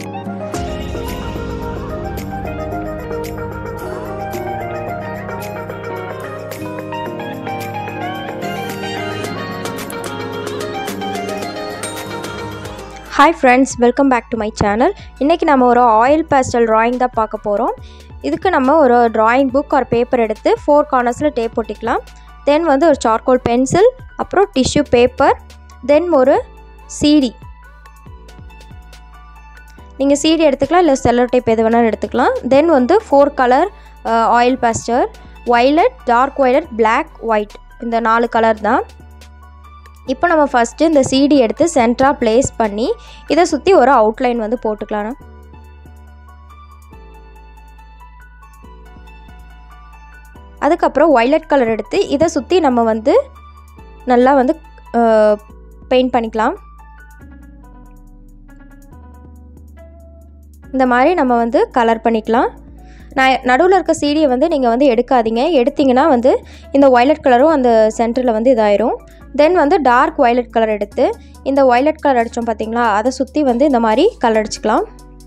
hi friends welcome back to my channel இன்றைக்கி நம்ம ஒரு ஆயில் பேஸ்டல் drawing தான் பார்க்க போகிறோம் இதுக்கு நம்ம ஒரு drawing புக் ஒரு பேப்பர் எடுத்து ஃபோர் கார்னர்ஸில் டேப் ஒட்டிக்கலாம் தென் வந்து ஒரு சார்கோல் பென்சில் அப்புறம் டிஷ்யூ பேப்பர் தென் ஒரு சிடி நீங்கள் சிடி எடுத்துக்கலாம் இல்லை செல்லோ டேப் எது வேணாலும் எடுத்துக்கலாம் தென் வந்து four colour oil pastel violet dark violet Black white இந்த நாலு கலர் தான் இப்போ நம்ம ஃபஸ்ட்டு இந்த சிடி எடுத்து சென்டராக ப்ளேஸ் பண்ணி இதை சுற்றி ஒரு அவுட்லைன் வந்து போட்டுக்கலாம் அதுக்கப்புறம் ஒய்லட் கலர் எடுத்து இதை சுற்றி நம்ம வந்து நல்லா வந்து பெயிண்ட் பண்ணிக்கலாம் இந்த மாதிரி நம்ம வந்து கலர் பண்ணிக்கலாம் நான் நடுவில் இருக்க சீடியை வந்து நீங்கள் வந்து எடுக்காதீங்க எடுத்தீங்கன்னா வந்து இந்த ஒய்லட் கலரும் அந்த சென்டரில் வந்து இதாயிரும் தென் வந்து டார்க் ஒய்லட் கலர் எடுத்து இந்த ஒய்லட் கலர் அடித்தோம் பார்த்தீங்களா அதை சுற்றி வந்து இந்த மாதிரி கலர் அடிச்சுக்கலாம்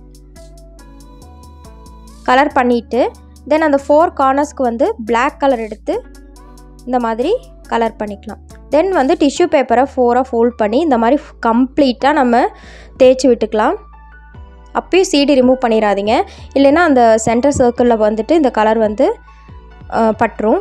கலர் பண்ணிவிட்டு தென் அந்த ஃபோர் கார்னர்ஸ்க்கு வந்து Black கலர் எடுத்து இந்த மாதிரி கலர் பண்ணிக்கலாம் தென் வந்து டிஷ்யூ பேப்பரை ஃபோராக ஃபோல்ட் பண்ணி இந்த மாதிரி கம்ப்ளீட்டாக நம்ம தேய்ச்சி விட்டுக்கலாம் அப்பயும் சீடி ரிமூவ் பண்ணிடாதீங்க இல்லைன்னா அந்த சென்டர் சர்க்கிளில் வந்துட்டு இந்த கலர் வந்து அஹ், பட்டுரும்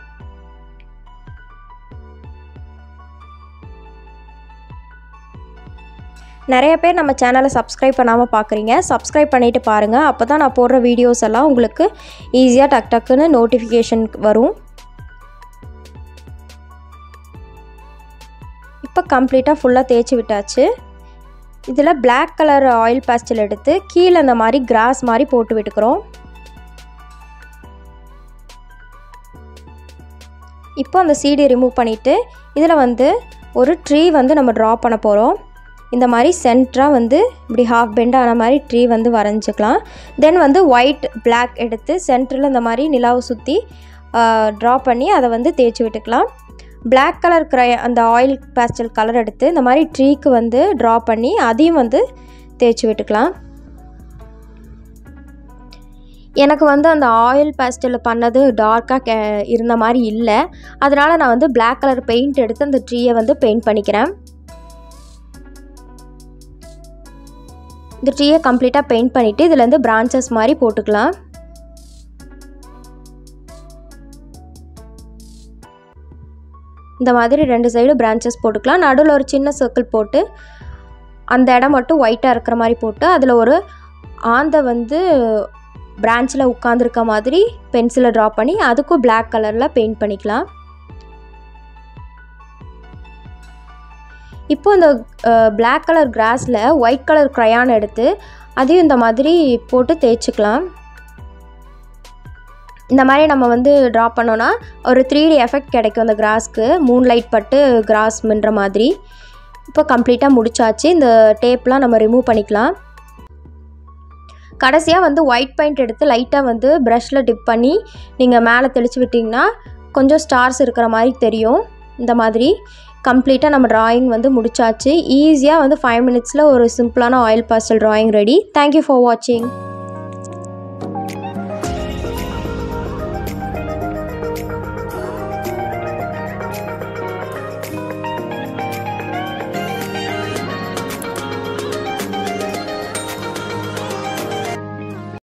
நிறைய பேர் நம்ம சேனலை சப்ஸ்கிரைப் பண்ணாமல் பார்க்குறீங்க சப்ஸ்கிரைப் பண்ணிவிட்டு பாருங்கள் அப்போ தான் நான் போடுற வீடியோஸ் எல்லாம் உங்களுக்கு ஈஸியாக டக் டக்குன்னு நோட்டிஃபிகேஷன் வரும் இப்போ கம்ப்ளீட்டாக ஃபுல்லாக தேய்ச்சி விட்டாச்சு இதில் Black கலர் ஆயில் பேஸ்டல் எடுத்து கீழே இந்த மாதிரி கிராஸ் மாதிரி போட்டு விட்டுக்கிறோம் இப்போ அந்த சீடி ரிமூவ் பண்ணிவிட்டு இதில் வந்து ஒரு ட்ரீ வந்து நம்ம ட்ரா பண்ண போகிறோம் இந்த மாதிரி சென்டராக வந்து இப்படி ஹாஃப் பெண்ட் ஆன மாதிரி ட்ரீ வந்து வரைஞ்சிக்கலாம் தென் வந்து ஒயிட் Black எடுத்து சென்டரில் இந்த மாதிரி நிலாவை சுற்றி ட்ரா பண்ணி அதை வந்து தேய்ச்சி விட்டுக்கலாம் Black கலர் க்ரை அந்த ஆயில் பேஸ்டல் கலர் எடுத்து இந்த மாதிரி ட்ரீக்கு வந்து ட்ரா பண்ணி அதையும் வந்து தேய்ச்சி விட்டுக்கலாம் எனக்கு வந்து அந்த ஆயில் பேஸ்டலில் பண்ணது டார்க்காக கே இருந்த மாதிரி இல்லை அதனால் நான் வந்து Black கலர் பெயிண்ட் எடுத்து அந்த ட்ரீயை வந்து பெயிண்ட் பண்ணிக்கிறேன் இந்த ட்ரீயை கம்ப்ளீட்டாக பெயிண்ட் பண்ணிவிட்டு இதுலேருந்து பிரான்ச்சஸ் மாதிரி போட்டுக்கலாம் இந்த மாதிரி ரெண்டு சைடு பிரான்ச்சஸ் போட்டுக்கலாம் நடுவில் ஒரு சின்ன சர்க்கிள் போட்டு அந்த இடம் மட்டும் ஒயிட்டாக இருக்கிற மாதிரி போட்டு அதில் ஒரு ஆந்தை வந்து பிரான்ச்சில் உட்காந்துருக்க மாதிரி பென்சிலை ட்ரா பண்ணி அதுக்கும் Black கலரில் பெயிண்ட் பண்ணிக்கலாம் இப்போ இந்த Black கலர் கிராஸில் ஒயிட் கலர் க்ரையான் எடுத்து அதையும் இந்த மாதிரி போட்டு தேய்ச்சிக்கலாம் இந்த மாதிரி நம்ம வந்து ட்ரா பண்ணோன்னா ஒரு த்ரீ டி எஃபெக்ட் கிடைக்கும் அந்த கிராஸ்க்கு மூன் லைட் பட்டு கிராஸ் மின்ற மாதிரி இப்போ கம்ப்ளீட்டாக முடிச்சாச்சு இந்த டேப்லாம் நம்ம ரிமூவ் பண்ணிக்கலாம் கடைசியாக வந்து ஒயிட் பெயிண்ட் எடுத்து லைட்டாக வந்து ப்ரஷில் டிப் பண்ணி நீங்கள் மேலே தெளித்து விட்டிங்கன்னா கொஞ்சம் ஸ்டார்ஸ் இருக்கிற மாதிரி தெரியும் இந்த மாதிரி கம்ப்ளீட்டாக நம்ம drawing வந்து முடிச்சாச்சு ஈஸியாக வந்து ஃபைவ் மினிட்ஸில் ஒரு சிம்பிளான oil pastel drawing ready thank you for வாட்சிங்